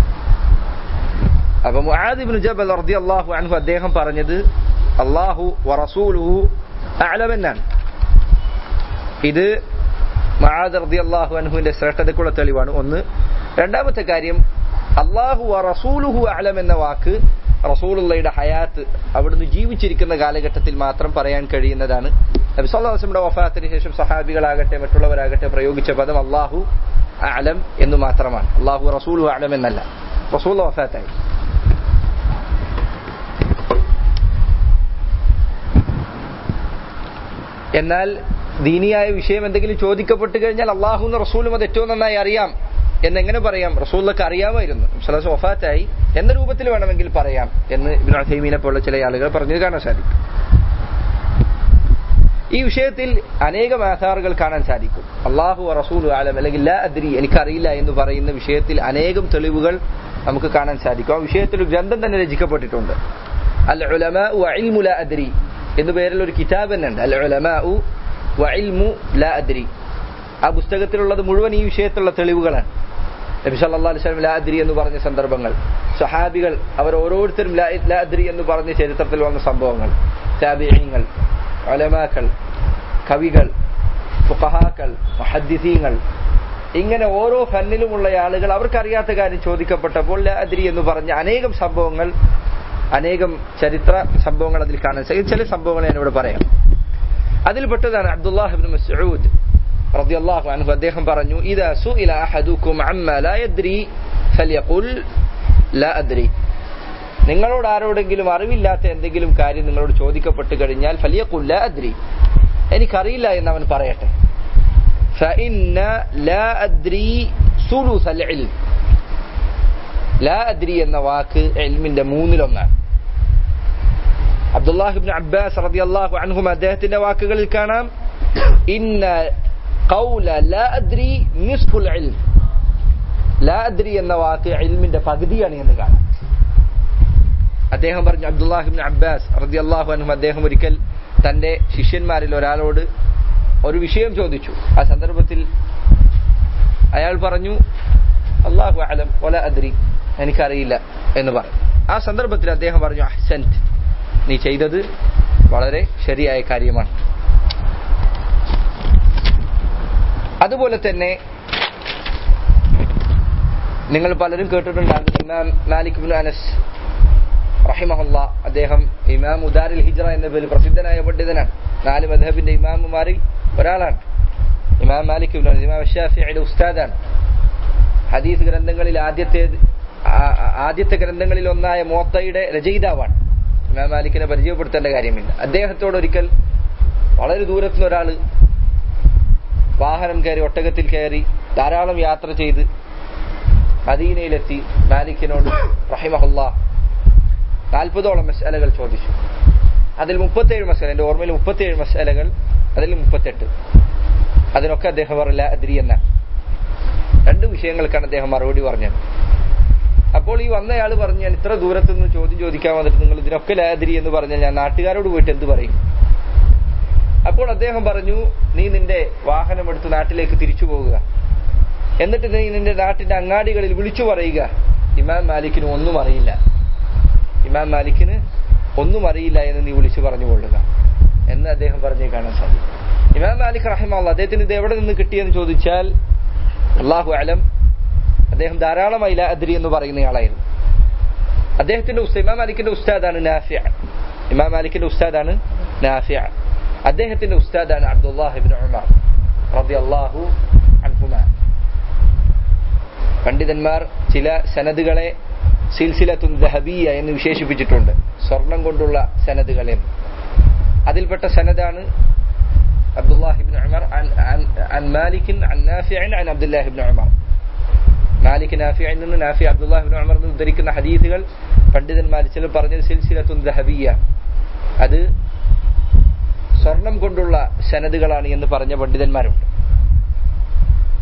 അപ്പൊ മുആദിബിൻ ജബൽ റളിയല്ലാഹു അൻഹു അദ്ദേഹം പറഞ്ഞത് അള്ളാഹു വറസൂലുഹു അഅലമെന്നാണ് ഇത് മഹാദ് റതി അള്ളാഹു അൻഹുവിന്റെ ശ്രേഷ്ഠതക്കുള്ള തെളിവാണ് ഒന്ന് രണ്ടാമത്തെ കാര്യം അള്ളാഹു റസൂലുഹു അലം എന്ന വാക്ക് റസൂലുള്ളയുടെ ഹയാത്ത് അവിടുന്ന് ജീവിച്ചിരിക്കുന്ന കാലഘട്ടത്തിൽ മാത്രം പറയാൻ കഴിയുന്നതാണ് നബി സല്ലാസ്ലമിയുടെ വഫാത്തിന് ശേഷം സഹാബികളാകട്ടെ മറ്റുള്ളവരാകട്ടെ പ്രയോഗിച്ച പദം അള്ളാഹു അലം എന്ന് മാത്രമാണ് അള്ളാഹു റസൂലു അലം എന്നല്ല റസൂൽ വഫാത്തായി എന്നാൽ ദീനിയായ വിഷയം എന്തെങ്കിലും ചോദിക്കപ്പെട്ട് കഴിഞ്ഞാൽ അള്ളാഹുന്ന് റസൂലും അത് ഏറ്റവും നന്നായി അറിയാം എന്നെങ്ങനെ പറയാം റസൂലൊക്കെ അറിയാമായിരുന്നു സലാസ് വഫാത്തായി എന്ന രൂപത്തിൽ വേണമെങ്കിൽ പറയാം എന്ന് ഇബിൻ അസൈമീനെ പോലുള്ള ചില ആളുകൾ പറഞ്ഞത് കാണാൻ സാധിക്കും ഈ വിഷയത്തിൽ അനേകം ആധാറുകൾ കാണാൻ സാധിക്കും അള്ളാഹു റസൂൽ ആലം അല്ലെങ്കിൽ ലാ അദ്രി എനിക്കറിയില്ല എന്ന് പറയുന്ന വിഷയത്തിൽ അനേകം തെളിവുകൾ നമുക്ക് കാണാൻ സാധിക്കും ആ വിഷയത്തിൽ ഒരു ഗ്രന്ഥം തന്നെ രചിക്കപ്പെട്ടിട്ടുണ്ട് അൽ ഉലമ ഇൽമു ലാ അദ്രി എന്നു പേരിൽ ഒരു കിതാബ് തന്നെ ഉണ്ട് അൽ ഉലമ വഇൽമു ലാ അദ്രി ആ പുസ്തകത്തിലുള്ളത് മുഴുവൻ ഈ വിഷയത്തിലുള്ള തെളിവുകളാണ് നബി സല്ലല്ലാഹു അലൈഹി വസല്ലം ലാ അദ്രി എന്ന് പറഞ്ഞ സന്ദർഭങ്ങൾ സഹാബികൾ അവർ ഓരോരുത്തരും ലാ ലാ അദ്രി എന്ന് പറഞ്ഞ ചരിത്രത്തിൽ വന്ന സംഭവങ്ങൾ താബിഈങ്ങൾ ഉലമാക്കൾ കവികൾ ഫുഖഹാക്കൾ മുഹദ്ദിസീങ്ങൾ ഇങ്ങനെ ഓരോ ഫന്നിലുമുള്ള ആളുകൾ അവർക്കറിയാത്ത കാര്യം ചോദിക്കപ്പെട്ടപ്പോൾ ലാ അദ്രി എന്ന് പറഞ്ഞ അനേകം സംഭവങ്ങൾ അനേകം ചരിത്ര സംഭവങ്ങൾ അതിൽ കാണാൻ സാധിക്കും ചില സംഭവങ്ങൾ ഞാൻ ഇവിടെ പറയാം അതിൽപ്പെട്ടതാണ് അബ്ദുല്ലാഹിബ്നു മസ്ഊദ് റളിയല്ലാഹു അൻഹു അദ്ദേഹം പറഞ്ഞു ഇദാ സുഇല അഹദുക്കും അമ്മ ലാ യദ്രി ഫൽയഖുൽ ലാ അദ്രി നിങ്ങളോട് ആരോടെങ്കിലും അറിവില്ലാത്ത എന്തെങ്കിലും കാര്യം നിങ്ങളോട് ചോദിക്കപ്പെട്ട് കഴിഞ്ഞാൽ ഫലിയഖുൽ ലാ അദ്രി എനിക്കറിയില്ല എന്ന് അവൻ പറയട്ടെ فإن لا أدري ثلث العلم ലാ അദ്രി എന്ന വാക്ക് എൽമിന്റെ മൂന്നിലൊന്നാണ് അബ്ദുല്ലാഹിബിൻ അബ്ബാസ് റളിയല്ലാഹു അൻഹും അദ്ദേഹത്തിന്റെ വാക്കുകളിൽ കാണാം ഇന്ന ഖൗല ലാ അദ്രി നിസ്ഫുൽ ഇൽം ലാ അദ്രി എന്ന വാക്ക് ഇൽമിന്റെ പകുതിയാണ് എന്ന് കാണാം അദ്ദേഹം പറഞ്ഞു അബ്ദുല്ലാഹിബിൻ അബ്ബാസ് റളിയല്ലാഹു അൻഹും അദ്ദേഹം ഒരിക്കൽ തന്റെ ശിഷ്യന്മാരിൽ ഒരാളോട് ഒരു വിഷയം ചോദിച്ചു ആ സന്ദർഭത്തിൽ അയാൾ പറഞ്ഞു അള്ളാഹു അലം ഒല അദ്രി എനിക്കറിയില്ല എന്ന് പറഞ്ഞു ആ സന്ദർഭത്തിൽ അദ്ദേഹം പറഞ്ഞു അഹ്സൻറ്റ് നീ ചെയ്തത് വളരെ ശരിയായ കാര്യമാണ് അതുപോലെ തന്നെ നിങ്ങൾ പലരും കേട്ടിട്ടുണ്ടാകും ഇമാം മാലിക് ബിൻ അനസ് റഹിമഹുല്ല അദ്ദേഹം ഇമാം ഉദാരിൽ ഹിജ്റ എന്ന പേരിൽ പ്രസിദ്ധനായ പണ്ഡിതനാണ് നാല് മധബിന്റെ ഇമാമുമാരിൽ ഒരാളാണ് ഇമാം മാലിക് ബിൻ അനസ് ഇമാം ഷാഫിയുടെ ഉസ്താദാണ് ഹദീസ് ഗ്രന്ഥങ്ങളിൽ ആദ്യത്തെ ആദ്യത്തെ ഗ്രന്ഥങ്ങളിൽ ഒന്നായ മോത്തയുടെ രചയിതാവാണ് ഇമാം മാലിക്കിനെ പരിചയപ്പെടുത്തേണ്ട കാര്യമില്ല അദ്ദേഹത്തോട് ഒരിക്കൽ വളരെ ദൂരത്തുനിന്ന് ഒരാൾ വാഹനം കയറി ഒട്ടകത്തിൽ കയറി ധാരാളം യാത്ര ചെയ്ത് മദീനയിലെത്തി മാലിക്കിനോട് റഹിമഹുല്ല നാൽപ്പതോളം മസാലകൾ ചോദിച്ചു അതിൽ മുപ്പത്തേഴ് മസാല എന്റെ ഓർമ്മയിൽ മുപ്പത്തേഴ് മസാലകൾ അതിൽ മുപ്പത്തെട്ട് അതിനൊക്കെ അദ്ദേഹം പറയില്ല അദ്രി എന്ന രണ്ട് വിഷയങ്ങൾക്കാണ് അദ്ദേഹം മറുപടി പറഞ്ഞത് അപ്പോൾ ഈ വന്നയാൾ പറഞ്ഞു ഞാൻ ഇത്ര ദൂരത്തു നിന്ന് ചോദ്യം ചോദിക്കാൻ വന്നിട്ട് നിങ്ങൾ ഇതിനൊക്കെ ലാതിരി എന്ന് പറഞ്ഞാൽ ഞാൻ നാട്ടുകാരോട് പോയിട്ട് എന്ത് പറയും അപ്പോൾ അദ്ദേഹം പറഞ്ഞു നീ നിന്റെ വാഹനം എടുത്ത് നാട്ടിലേക്ക് തിരിച്ചു പോകുക എന്നിട്ട് നീ നിന്റെ നാട്ടിന്റെ അങ്ങാടികളിൽ വിളിച്ചു പറയുക ഇമാം മാലിക്കിന് ഒന്നും അറിയില്ല ഇമാം മാലിക്കിന് ഒന്നും അറിയില്ല എന്ന് നീ വിളിച്ചു പറഞ്ഞു കൊള്ളുക എന്ന് അദ്ദേഹം പറഞ്ഞേ കാണാൻ സാധിക്കും ഇമാം മാലിക് റഹിമുള്ള അദ്ദേഹത്തിന് ഇത് എവിടെ നിന്ന് കിട്ടിയെന്ന് ചോദിച്ചാൽ അള്ളാഹു അലം അദ്ദേഹം ധാരാളമായി അദ്രി എന്ന് പറയുന്നയാളായിരുന്നു അദ്ദേഹത്തിന്റെ ഇമാം മാലിക്കിന്റെ ഉസ്താദാണ് നാഫിയ ഇമാം മാലിക്കിന്റെ ഉസ്താദാണ് നാഫിയ അദ്ദേഹത്തിന്റെ ഉസ്താദാണ് അബ്ദുല്ലാഹിബിൻ ഉമർ റളിയല്ലാഹു അൻഹുമ പണ്ഡിതന്മാർ ചില സനദുകളെ സിൽസിലത്തുൻ ദഹബിയ എന്ന് വിശേഷിപ്പിച്ചിട്ടുണ്ട് സ്വർണം കൊണ്ടുള്ള സനദുകളെ അതിൽപ്പെട്ട സനദാണ് അബ്ദുല്ലാഹിബിൻ ഉമർ عن مالك عن نافع عن عبد الله بن عمر മാലിക് നാഫിയിൽ നിന്ന് നാഫി അബ്ദുല്ലാഹിബിൻ ഉമർ നിന്ന് ഉദ്ധരിക്കുന്ന ഹദീസുകൾ പണ്ഡിതന്മാർ ചിലർ പറഞ്ഞത് സിൽസിലത്തുൻ ദഹബിയ അത് സ്വർണം കൊണ്ടുള്ള സനദുകളാണ് എന്ന് പറഞ്ഞ പണ്ഡിതന്മാരുണ്ട്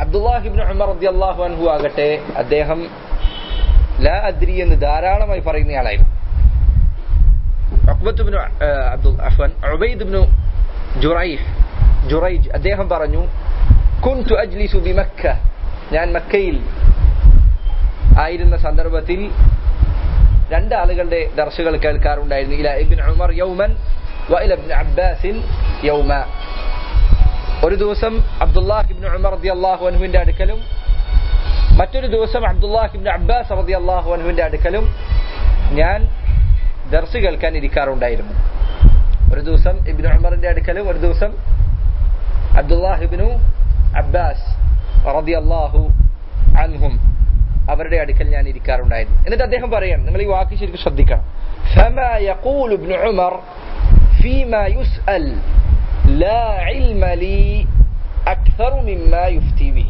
അബ്ദുല്ലാഹിബിൻ ഉമർ റളിയല്ലാഹു അൻഹു ആകട്ടെ അദ്ദേഹം ലാ അദ്രി എന്ന് ധാരാളമായി പറയുന്നയാളായിരുന്നു ഉഖ്ബത്ത് ഇബ്നു, ആ, അബ്ദുൽ അഫ്വൻ ഉബൈദ് ഇബ്നു ജുറൈഹ് ജുറൈജ് അദ്ദേഹം പറഞ്ഞു കുൻതു അജ്ലിസു ബിമക്ക ഞാൻ മക്കയിൽ ആയിരുന്ന സന്ദർഭത്തിൽ രണ്ട് ആളുകളുടെ ദർശകൾ കേൾക്കാറുണ്ടായിരുന്നു ഇല ഇബ്ൻ ഉമർ യൗമൻ വ ഇല ഇബ്ൻ അബ്ബാസിൻ യൗമ ഒരു ദിവസം അബ്ദുല്ലാഹിബ്നു ഉമർ റളിയല്ലാഹു അൻഹുവിന്റെ അടുക്കലും മറ്റൊരു ദിവസം അബ്ദുല്ലാഹിബ്നു അബ്ബാസ് റളിയല്ലാഹു അൻഹുവിന്റെ അടുക്കലും ഞാൻ ദർസ് കേൾക്കാൻ ഇരിക്കാറുണ്ടായിരുന്നു ഒരു ദിവസം ഇബ്നു ഉമറിന്റെ അടുക്കലും ഒരു ദിവസം അബ്ദുല്ലാഹിബ്നു അബ്ബാസ് റളിയല്ലാഹു അൻഹും അവരുടെ അടുക്കൽ ഞാൻ ഇരിക്കാറുണ്ടായിരുന്നു എന്നിട്ട് അദ്ദേഹം പറയാണ് നിങ്ങൾ ഈ വാക്ക് ശരിക്കും ശ്രദ്ധിക്കണം فما يقول ابن عمر فيما يسأل لا علم لي أكثر مما يفتي به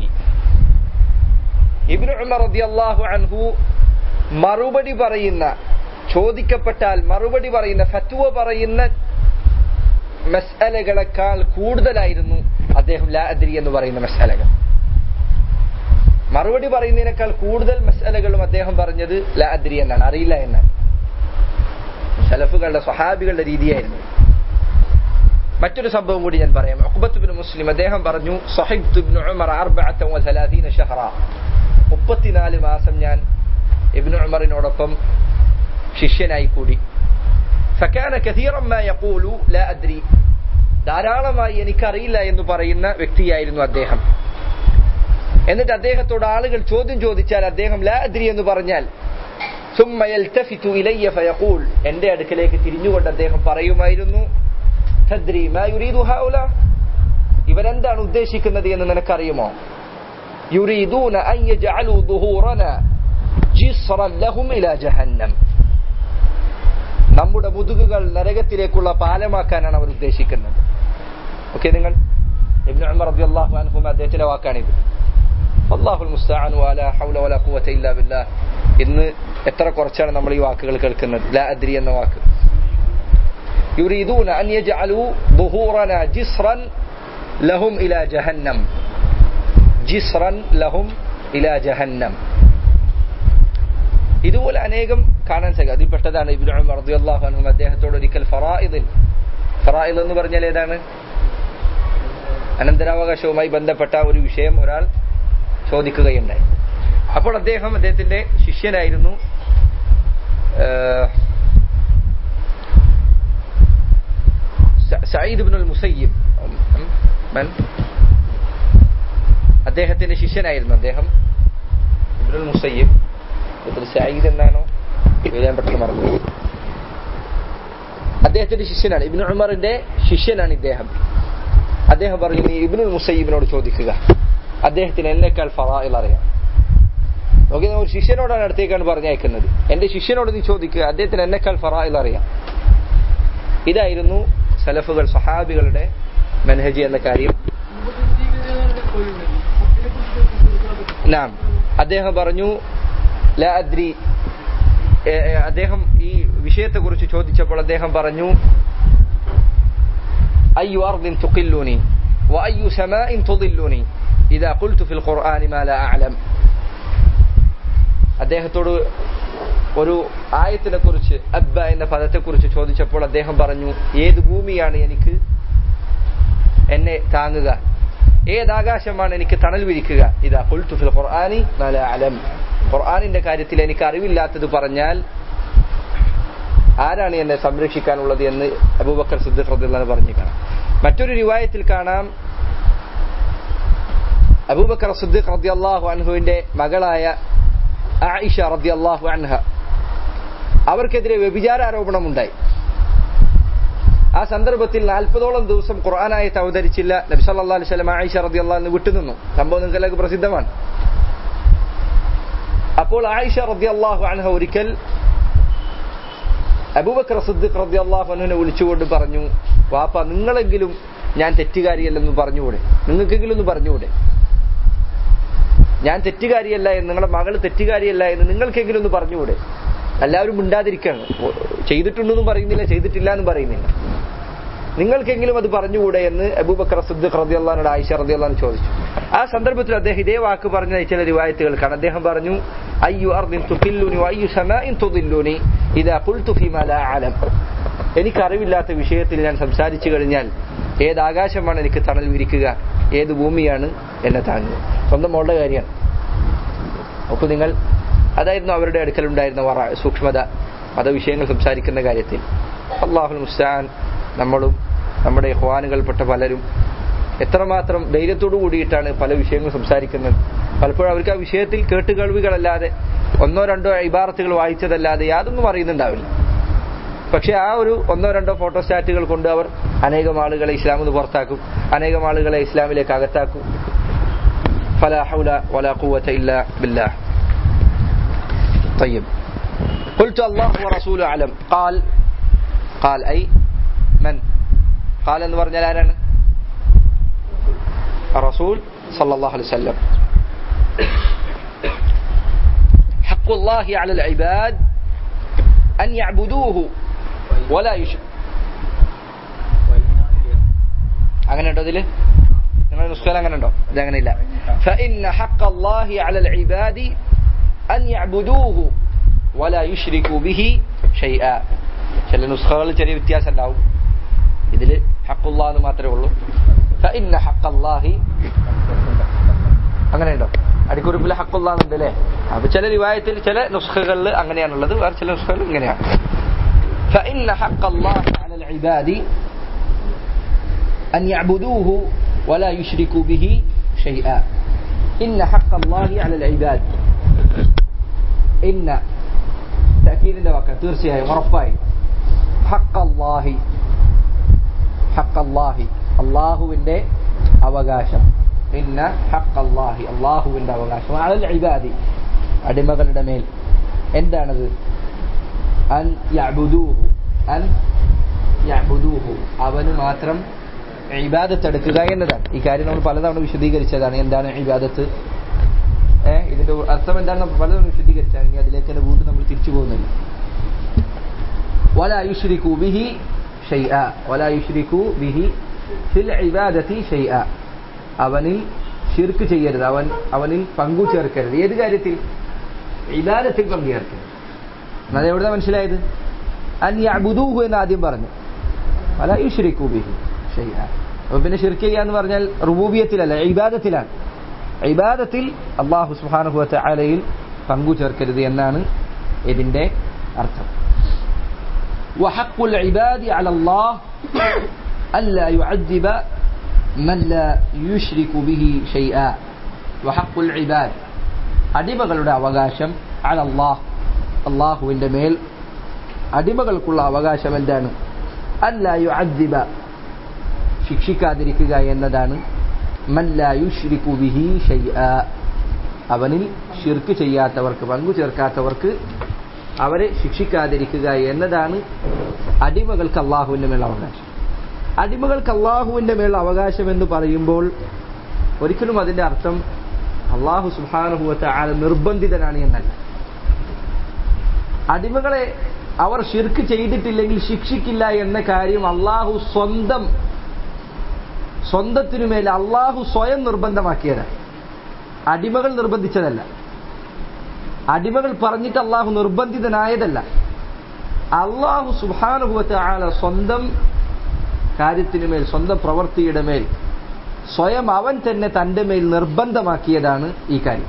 ഇബ്നു ഉമർ റളിയല്ലാഹു അൻഹു മറുപടി പറയുന്ന ചോദിക്കപ്പെട്ടാൽ മറുപടി പറയുന്ന ഫത്വ പറയുന്ന മസ്അലകളെക്കാൾ കൂടുതലായിരുന്നു അദ്ദേഹം ലാ അദ്രി എന്ന് പറയുന്ന മസ്അലകൾ മറുപടി പറയുന്നതിനേക്കാൾ കൂടുതൽ മസ്അലകളും അദ്ദേഹം പറഞ്ഞത് ലാ അദ്രി എന്നാണ് അറിയില്ല എന്നാണ് സലഫുകളുടെ സ്വഹാബികളുടെ രീതിയായിരുന്നു മറ്റൊരു സംഭവം കൂടി ഞാൻ പറയാം ഉഖ്ബത്ത് ബിൻ മുസ്ലിം അദ്ദേഹം പറഞ്ഞു സഹിബ്തു ഇബ്നു ഉമർ അർബഅത വസലാസീന ഷഹറ മുപ്പത്തിനാല് മാസം ഞാൻ ഇബ്നു ഉമറിനോടൊപ്പം ശിഷ്യനായി കൂടി ഫക്കാന കഥീറം മാ യഖൂലു ലാ അദ്രി ധാരാളമായി എനിക്കറിയില്ല എന്ന് പറയുന്ന വ്യക്തിയായിരുന്നു അദ്ദേഹം എന്നിട്ട് അദ്ദേഹത്തോട് ആളുകൾ ചോദ്യം ചോദിച്ചാൽ അദ്ദേഹം ലാ അദ്രി എന്ന് പറഞ്ഞാൽ ثم يلتفت إلي فيقول എന്റെ അടുക്കലേക്ക് തിരിഞ്ഞുകൊണ്ട് അദ്ദേഹം പറയുമായിരുന്നു തദ്രി മാ യുരീദു ഹൗല ഇവരെന്താണ് ഉദ്ദേശിക്കുന്നത് എന്ന് നിനക്കറിയുമോ യുരീദൂന അൻ യജ്അലു ദുഹൂറന ജിസ്റൻ ലഹും ഇലാ ജഹന്നം നമ്മുടെ മുതുകുകൾ നരകത്തിലേക്കുള്ള പാലമാക്കാനാണ് അവർ ഉദ്ദേശിക്കുന്നത് ഓക്കെ നിങ്ങൾ ഇബ്നു ഉമർ റളിയല്ലാഹു അൻഹു അദ്ദേഹത്തിന്റെ വാക്കാണിത് അള്ളാഹുൽ മുസ്തആൻ വലാ ഹൗല വലാ ഖുവത ഇല്ലാ ബില്ലാഹ് ഇന്ന് എത്ര കുറച്ചാണ് നമ്മൾ ഈ വാക്കുകൾ കേൾക്കുന്നത് ലാ അദ്രി എന്ന വാക്ക് യുരീദൂന അൻ യജ്അലു ദുഹൂറന ജിസ്റൻ ലഹും ഇലാ ജഹന്നം ജിസ്റൻ ലഹും ഇലാ ജഹന്നം ഇതുപോലെ അനേകം കാണാൻ സാധിക്കും അതിൽ പെട്ടതാണ് ഇബ്നു ഉമർ റളിയല്ലാഹു അൻഹു അദ്ദേഹത്തോട് ഒരിക്കൽ ഫറായിദിൽ ഫറായിദ് എന്ന് പറഞ്ഞാൽ ഏതാണ് അനന്തരാവകാശവുമായി ബന്ധപ്പെട്ട ഒരു വിഷയം ഒരാൾ ചോദിക്കുകയുണ്ടായി അപ്പോൾ അദ്ദേഹം അദ്ദേഹത്തിന്റെ ശിഷ്യനായിരുന്നു ഏഹ്, സ- സഈദ് ഇബ്നുൽ മുസയ്യിബ് ഉം, ഉം, മൻ? അദ്ദേഹത്തിന്റെ ശിഷ്യനായിരുന്നു അദ്ദേഹം ഇബ്നുൽ മുസയ്യിബ് ഇതിൽ സഈദ് എന്നാണോ പേര് ഞാൻ പെട്ടെന്ന് മറന്നു അദ്ദേഹത്തിന്റെ ശിഷ്യനാണ് ഇബ്നു ഉമറിന്റെ ശിഷ്യനാണ് ഇദ്ദേഹം അദ്ദേഹം പറഞ്ഞു നീ ഇബ്നുൽ മുസയ്യിബിനോട് ചോദിക്കുക അദ്ദേഹത്തിന് എന്നെക്കാൾ ഫറായിൽ അറിയാം നോക്കി ഒരു ശിഷ്യനോടാണ് അടുത്തേക്കാണ് പറഞ്ഞയക്കുന്നത് എന്റെ ശിഷ്യനോട് നീ ചോദിക്കുക അദ്ദേഹത്തിന് എന്നെക്കാൾ ഫറായിൽ അറിയാം ഇതായിരുന്നു സലഫുകൾ സഹാബികളുടെ മെൻഹജി എന്ന കാര്യം നാം അദ്ദേഹം പറഞ്ഞു ലാ അദ്രി ഏ, ഏ, അദ്ദേഹം ഈ വിഷയത്തെക്കുറിച്ച് ചോദിച്ചപ്പോൾ അദ്ദേഹം പറഞ്ഞു أي أرض تقلني وأي سماء تضلني إذا قلت في القرآن ما لا أعلم അദ്ദേഹത്തോട് ഒരു ആയത്തിനെ കുറിച്ച് അബ്ബ എന്ന പദത്തെക്കുറിച്ച് ചോദിച്ചപ്പോൾ അദ്ദേഹം പറഞ്ഞു ഏത് ഭൂമിയാണ് എനിക്ക് എന്നെ താങ്ങുക ഏതാകാശമാണ് എനിക്ക് തണൽ വിരിക്കുക ഇതാ ഖുൽതു ഫിൽ ഖുർആനി മാ ലാ അലം ഖുർആനിന്റെ കാര്യത്തിൽ എനിക്ക് അറിവില്ലാത്തത് പറഞ്ഞാൽ ആരാണ് എന്നെ സംരക്ഷിക്കാനുള്ളത് എന്ന് അബൂബക്കർ സിദ്ദീഖ് റളിയല്ലാഹു അൻഹു പറഞ്ഞു കാണാം മറ്റൊരു റിവായത്തിൽ കാണാം അബൂബക്കർ സിദ്ദീഖ് റളിയല്ലാഹു അൻഹുവിന്റെ മകളായ ആയിഷ റളിയല്ലാഹു അൻഹ അവർക്കെതിരെ വ്യഭിചാര ആരോപണമുണ്ടായി ആ സന്ദർഭത്തിൽ നാൽപ്പതോളം ദിവസം ഖുർആനായത്ത് അവതരിച്ചില്ല നബി സല്ലല്ലാഹു അലൈഹി വസല്ലം ആയിഷ റളിയല്ലാഹു അൻഹു വിട്ടുനിന്നു സംഭവം നിങ്ങൾക്ക് പ്രസിദ്ധമാണ് അപ്പോൾ ആയിഷ റളിയല്ലാഹു അൻഹ ഒരിക്കൽ അബൂബക്കർ സിദ്ദിഖ് റളിയല്ലാഹു അൻഹുവിനെ വിളിച്ചുകൊണ്ട് പറഞ്ഞു വാപ്പ നിങ്ങളെങ്കിലും ഞാൻ തെറ്റുകാരിയല്ലെന്ന് പറഞ്ഞുകൂടെ നിങ്ങൾക്കെങ്കിലും ഒന്ന് പറഞ്ഞുകൂടെ ഞാൻ തെറ്റുകാരിയല്ല എന്ന് നിങ്ങളുടെ മകൾ തെറ്റുകാരിയല്ല എന്ന് നിങ്ങൾക്കെങ്കിലും ഒന്ന് പറഞ്ഞുകൂടെ എല്ലാവരും മിണ്ടാതിരിക്കാണ് ചെയ്തിട്ടുണ്ടെന്നും പറയുന്നില്ല ചെയ്തിട്ടില്ല എന്നും പറയുന്നില്ല നിങ്ങൾക്കെങ്കിലും അത് പറഞ്ഞുകൂടെ എന്ന് അബൂബക്കർ സിദ്ദിഖ് റളിയല്ലാഹുവിനോട് ആയിഷ റളിയല്ലാഹു ചോദിച്ചു ആ സന്ദർഭത്തിൽ അദ്ദേഹം ഇതേ വാക്ക് പറഞ്ഞ ചില റിവായത്തുകൾക്കാണ് അദ്ദേഹം പറഞ്ഞു അയ്യു അർദിൻ തുഖില്ലുനി വഅയ്യു സമാഇൻ തുദില്ലുനി ഇദാ ഖുൽതു ഫീമാ ലാ അലം എനിക്ക് അറിവില്ലാത്ത വിഷയത്തിൽ ഞാൻ സംസാരിച്ചു കഴിഞ്ഞാൽ ഏത് ആകാശമാണ് എനിക്ക് തണൽ വിരിക്കുക ഏത് ഭൂമിയാണ് എന്നെ താങ്ങുക സ്വന്തം മോളുടെ കാര്യമാണ് അപ്പോൾ നിങ്ങൾ അതായിരുന്നു അവരുടെ അടുക്കലുണ്ടായിരുന്ന വറ സൂക്ഷ്മത മതവിഷയങ്ങൾ സംസാരിക്കുന്ന കാര്യത്തിൽ അള്ളാഹുൽ മുസ്താൻ നമ്മളും നമ്മുടെ ഹ്വാനുകൾപ്പെട്ട പലരും എത്രമാത്രം ധൈര്യത്തോടു കൂടിയിട്ടാണ് പല വിഷയങ്ങൾ സംസാരിക്കുന്നത് പലപ്പോഴും അവർക്ക് ആ വിഷയത്തിൽ കേട്ടുകേൾവികളല്ലാതെ ഒന്നോ രണ്ടോ ഇബാറത്തുകൾ വായിച്ചതല്ലാതെ യാതൊന്നും അറിയുന്നുണ്ടാവില്ല പക്ഷെ ആ ഒരു ഒന്നോ രണ്ടോ ഫോട്ടോസ്റ്റാറ്റുകൾ കൊണ്ട് അവർ അനേകം ആളുകളെ ഇസ്ലാമിൽ നിന്ന് പുറത്താക്കും അനേകം ആളുകളെ ഇസ്ലാമിലേക്ക് അകത്താക്കും فلا حول ولا قوة إلا بالله طيب قلت الله ورسوله أعلم قال قال أي من قال എന്ന് പറഞ്ഞാൽ ആരാണ് الرسول صلى الله عليه وسلم حق الله على العباد أن يعبدوه ولا يشرك അങ്ങനെ ഉണ്ടോ ഇതില് നിങ്ങളുടെ നുസ്ഖയിൽ അങ്ങനെ ഉണ്ടോ ഇത് അങ്ങനെ ഇല്ല فإن حق الله على العباد أن يعبدوه ولا يشركوا به شيئا ചില നുസ്ഖകളിൽ ചെറിയ വ്യത്യാസം ഉണ്ടാവും ഇതില് ഹക്കുള്ള എന്ന് മാത്രമേ ഉള്ളൂ فإن حق الله അങ്ങനെ ഉണ്ടോ അടിക്കുറിപ്പിൽ ഹക്കുള്ള എന്നുണ്ട് അല്ലേ അപ്പൊ ചില റിവായത്തിൽ ചില നുസ്ഖകളിൽ അങ്ങനെയാണുള്ളത് വേറെ ചില നുസ്ഖകളിൽ ഇങ്ങനെയാണ് فإن حق الله على العباد أن يعبدوه ولا يشركوا به شيئا إن حق الله على العباد إن تأكيد الوقت തീർച്ചയായും ഉറപ്പായി حق الله حق الله അള്ളാഹുവിന്റെ അവകാശം ഇന്ന ഹക്ക് അള്ളാഹി അള്ളാഹുവിന്റെ അവകാശം അലൽ ഇബാദി അടിമകളുടെ മേൽ എന്താണത് അൻ യഅബുദൂഹു അൻ യഅബുദൂഹു അവന് മാത്രം ഇബാദത്ത് എടുക്കുക എന്നതാണ് ഈ കാര്യം നമ്മൾ പലതവണ വിശദീകരിച്ചതാണ് എന്താണ് ഇബാദത്ത് ഏഹ് ഇതിന്റെ അർത്ഥം എന്താണെന്ന് പലതവണ വിശദീകരിച്ചാണ് ഇനി അതിലേക്ക് തന്നെ വീണ്ടും നമ്മൾ തിരിച്ചു പോകുന്നില്ല ولا يشركوا به شيئا ولا يشركوا به في العبادة شيئا അവനിൽ ഷിർക്ക് ചെയ്യരുത് അവൻ അവനിൽ പങ്കു ചേർക്കരുത് ഏത് കാര്യത്തിൽ ഇബാദത്തിൽ പങ്കു ചേർക്കരുത് അത് എവിടെ മനസ്സിലായത് അൻ യഅബുദൂഹു എന്ന് ആദ്യം പറഞ്ഞു വല യുശ്രിക്കു ബിഹി ഷൈഅ അപ്പൊ പിന്നെ ഷിർക്ക് ചെയ്യുക എന്ന് പറഞ്ഞാൽ റുബൂബിയത്തിലല്ല ഇബാദത്തിലാണ് ഇബാദത്തിൽ അള്ളാഹു സുബ്ഹാനഹു വ തആലയിൽ പങ്കു ചേർക്കരുത് എന്നാണ് ഇതിന്റെ അർത്ഥം وحق العباد على الله ألا يعذب من لا يشرك به شيئا وحق العباد അടിമകളുടെ അവകാശം അല അള്ളാഹ് അള്ളാഹുവിന്റെ മേൽ അടിമകൾക്കുള്ള അവകാശം എന്താണ് അല്ല യുഅദ്ദിബ ശിക്ഷിക്കാതിരിക്കുക എന്നതാണ് മല്ല യുഷ്രിക്കു ബിഹി ഷൈഅ അവനിൽ ഷിർക്ക് ചെയ്യാത്തവർക്ക് പങ്കു ചേർക്കാത്തവർക്ക് അവരെ ശിക്ഷിക്കാതിരിക്കുക എന്നതാണ് അടിമകൾക്ക് അള്ളാഹുവിന്റെ മേൽ അവകാശം അടിമകൾക്ക് അള്ളാഹുവിന്റെ മേൽ അവകാശം എന്ന് പറയുമ്പോൾ ഒരിക്കലും അതിന്റെ അർത്ഥം അള്ളാഹു സുഹാനുഭവത്തെ ആൾ നിർബന്ധിതനാണ് എന്നല്ല അടിമകളെ അവർ ഷിർക്ക് ചെയ്തിട്ടില്ലെങ്കിൽ ശിക്ഷിക്കില്ല എന്ന കാര്യം അള്ളാഹു സ്വന്തം സ്വന്തത്തിനുമേൽ അള്ളാഹു സ്വയം നിർബന്ധമാക്കിയതാണ് അടിമകൾ നിർബന്ധിച്ചതല്ല അടിമകൾ പറഞ്ഞിട്ട് അള്ളാഹു നിർബന്ധിതനായതല്ല അള്ളാഹു സുബാനുഭവത്തെ ആളെ സ്വന്തം കാര്യത്തിനുമേൽ സ്വന്തം പ്രവൃത്തിയുടെ മേൽ സ്വയം അവൻ തന്നെ തന്റെ മേൽ നിർബന്ധമാക്കിയതാണ് ഈ കാര്യം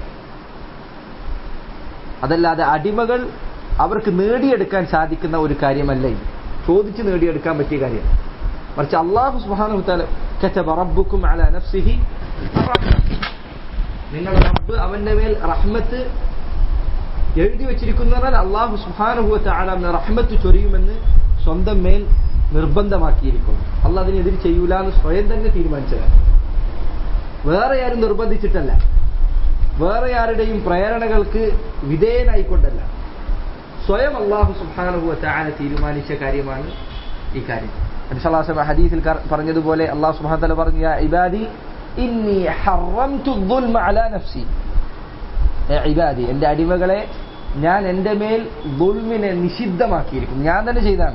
അതല്ലാതെ അടിമകൾ അവർക്ക് നേടിയെടുക്കാൻ സാധിക്കുന്ന ഒരു കാര്യമല്ല ഇത് ചോദിച്ച് നേടിയെടുക്കാൻ പറ്റിയ കാര്യം മറിച്ച് അള്ളാഹു സുബാനുഭവത്താല റബ്ബുക്കും അല നഫ്സിഹി നിങ്ങളുടെ റബ്ബ് അവന്റെ മേൽ റഹ്മത്ത് എഴുതി വെച്ചിരിക്കുന്ന അള്ളാഹു സുഹാനുഭവത്തെ ആളാന്ന് റഹ്മത്ത് ചൊരിയുമെന്ന് സ്വന്തം മേൽ നിർബന്ധമാക്കിയിരിക്കുന്നു അള്ളാഹ് അതിനെതിരെ ചെയ്യൂല എന്ന് സ്വയം തന്നെ തീരുമാനിച്ചതാണ് വേറെ ആരും നിർബന്ധിച്ചിട്ടല്ല വേറെ ആരുടെയും പ്രേരണകൾക്ക് വിധേയനായിക്കൊണ്ടല്ല സ്വയം അള്ളാഹു സുഹാനുഭവത്തെ ആളെ തീരുമാനിച്ച കാര്യമാണ് ഈ കാര്യം ഹദീസിൽ പറഞ്ഞതുപോലെ അള്ളാഹു സുഹാൻ തല പറഞ്ഞു യാ ഇബാദി ഇന്നി ഹറംതു ദുൽമ അലാ നഫ്സി ഇബാദി എന്റെ അടിമകളെ ഞാൻ എന്റെ മേൽ ദുൽമിനെ നിഷിദ്ധമാക്കിയിരിക്കും ഞാൻ തന്നെ ചെയ്താണ്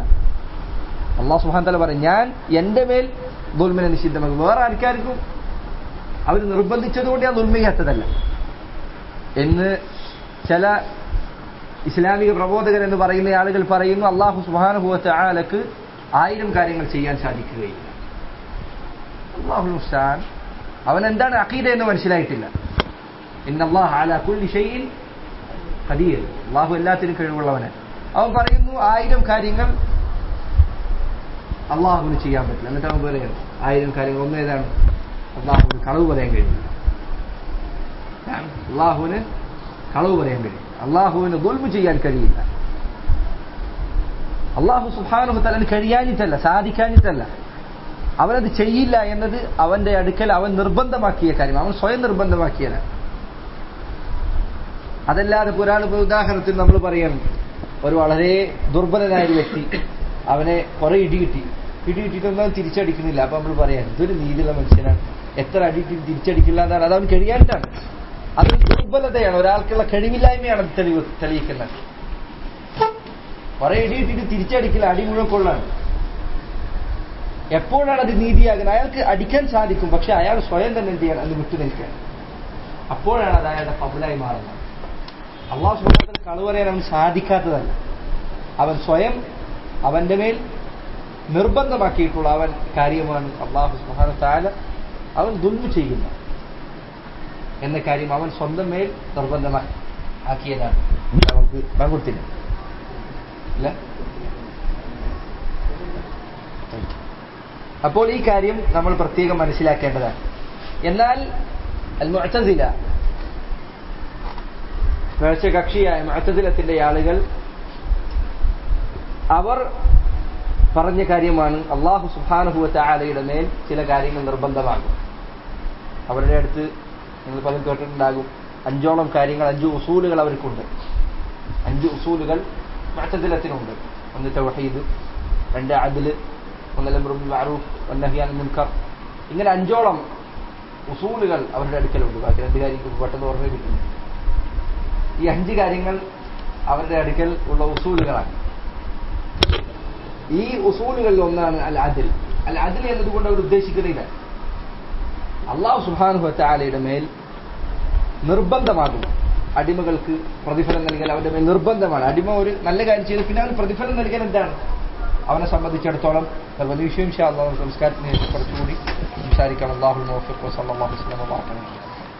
അള്ളാഹു സുഹാൻ തല പറയും ഞാൻ എന്റെ മേൽ ദുൽമിനെ നിഷിദ്ധമാക്കും വേറെ ആർക്കാർക്കും അവർ നിർബന്ധിച്ചതുകൊണ്ട് ഞാൻ ദുൽമിയാത്തതല്ല എന്ന് ചില ഇസ്ലാമിക പ്രബോധകർ എന്ന് പറയുന്ന ആളുകൾ പറയുന്നു അള്ളാഹു സുബാനുഭവത്തെ ആലക്ക് ആയിരം കാര്യങ്ങൾ ചെയ്യാൻ സാധിക്കുകയില്ല അള്ളാഹു മുസ്താൻ അവൻ എന്താണ് അഖീദ എന്ന് മനസ്സിലായിട്ടില്ല ഇന്നല്ലാഹ് അല കുല്ലി ഷൈഇൻ ഖദീർ അള്ളാഹു എല്ലാത്തിനും കഴിവുള്ളവന് അവൻ പറയുന്നു ആയിരം കാര്യങ്ങൾ അള്ളാഹുവിന് ചെയ്യാൻ പറ്റില്ല എന്നിട്ട് അവൻ പറയുന്നു ആയിരം കാര്യങ്ങൾ ഒന്ന് ഏതാണ് അള്ളാഹുവിന് കളവ് പറയാൻ കഴിയില്ല അള്ളാഹുവിന് കളവ് പറയാൻ കഴിയും അള്ളാഹുവിന് ദുൽമു ചെയ്യാൻ കഴിയില്ല അള്ളാഹു സുഹാനുഹു തലന് കഴിയാനിട്ടല്ല സാധിക്കാനിട്ടല്ല അവനത് ചെയ്യില്ല എന്നത് അവന്റെ അടുക്കൽ അവൻ നിർബന്ധമാക്കിയ കാര്യം അവൻ സ്വയം നിർബന്ധമാക്കിയതാണ് അതല്ലാതെ ഇപ്പൊ ഒരാൾ ഇപ്പൊ ഉദാഹരണത്തിന് നമ്മൾ പറയണം ഒരു വളരെ ദുർബലനായ ഒരു വ്യക്തി അവനെ കുറെ ഇടി കിട്ടി ഇടി കിട്ടിയിട്ടൊന്നും തിരിച്ചടിക്കുന്നില്ല അപ്പൊ നമ്മൾ പറയാം ഇതൊരു നീതിയുള്ള മനുഷ്യനാണ് എത്ര അടി കിട്ടി തിരിച്ചടിക്കില്ല എന്നാണ് അത് അവൻ കഴിയാനിട്ടാണ് അതൊരു ദുർബലതയാണ് ഒരാൾക്കുള്ള കഴിവില്ലായ്മയാണ് അത് തെളിവ് തെളിയിക്കുന്നത് കുറെ ഇടി കിട്ടിയിട്ട് തിരിച്ചടിക്കില്ല അടി മുഴുവൻ കൊള്ളാണ് എപ്പോഴാണ് അത് നീതിയാകുന്നത് അയാൾക്ക് അടിക്കാൻ സാധിക്കും പക്ഷെ അയാൾ സ്വയം തന്നെ എന്ത് ചെയ്യണം അത് വിട്ടു നിൽക്കാൻ അപ്പോഴാണ് അത് അയാളുടെ പബലായി മാറുന്നത് അള്ളാഹു സുബാനത്തിന് കളവ് പറയാൻ അവൻ സാധിക്കാത്തതല്ല അവൻ സ്വയം അവന്റെ മേൽ നിർബന്ധമാക്കിയിട്ടുള്ള അവൻ കാര്യമാണ് അള്ളാഹു സുബാന താല അവൻ ദുൽമു ചെയ്യുന്ന എന്ന കാര്യം അവൻ സ്വന്തം മേൽ നിർബന്ധമാക്കി ആക്കിയതാണ് നമുക്ക് പങ്കുടുത്തില്ല അല്ല അപ്പോൾ ഈ കാര്യം നമ്മൾ പ്രത്യേകം മനസ്സിലാക്കേണ്ടതാണ് എന്നാൽ അൽ മുഅ്തസില കക്ഷിയായ മുഅ്തസിലത്തിന്റെ ആളുകൾ അവർ പറഞ്ഞ കാര്യമാണ് അള്ളാഹു സുബാനുഭവത്തെ ആലയുടെ മേൽ ചില കാര്യങ്ങൾ നിർബന്ധമാകും അവരുടെ അടുത്ത് നിങ്ങൾ പലരും കേട്ടിട്ടുണ്ടാകും അഞ്ചോളം കാര്യങ്ങൾ അഞ്ച് ഉസൂലുകൾ അവർക്കുണ്ട് അഞ്ച് ഉസൂലുകൾ മുഅ്തസിലത്തിനുണ്ട് ഒന്ന് തൗഹീദ് രണ്ട് അദില് ഒന്നലംബറും മഅറൂഫ് വന്നഹിയാൻ മുൻകർ ഇങ്ങനെ അഞ്ചോളം ഉസൂലുകൾ അവരുടെ അടുക്കലുണ്ട് ബാക്കി രണ്ട് കാര്യങ്ങൾ പെട്ടെന്ന് ഓർമ്മ കിട്ടുന്നു ഈ അഞ്ച് കാര്യങ്ങൾ അവരുടെ അടുക്കൽ ഉള്ള ഉസൂലുകളാണ് ഈ ഉസൂലുകളിൽ ഒന്നാണ് അൽ അദിൽ അൽ അദിൽ എന്നതുകൊണ്ട് അവർ ഉദ്ദേശിക്കുന്നില്ല അള്ളാഹു സുഹാനുഹത്ത ആലയുടെ മേൽ നിർബന്ധമാകും അടിമകൾക്ക് പ്രതിഫലം നൽകൽ അവന്റെ മേൽ നിർബന്ധമാണ് അടിമ ഒരു നല്ല കാര്യം ചെയ്തു പിന്നെ അവന് പ്രതിഫലം നൽകാൻ എന്താണ് അവനെ സംബന്ധിച്ചിടത്തോളം വലിയ വിഷയം ഷാ അള്ളാഹു സംസ്കാരത്തിന് കുറച്ചുകൂടി സംസാരിക്കാം അള്ളാഹു നോഫിഖ് വസല്ലാഹു വസ്ലം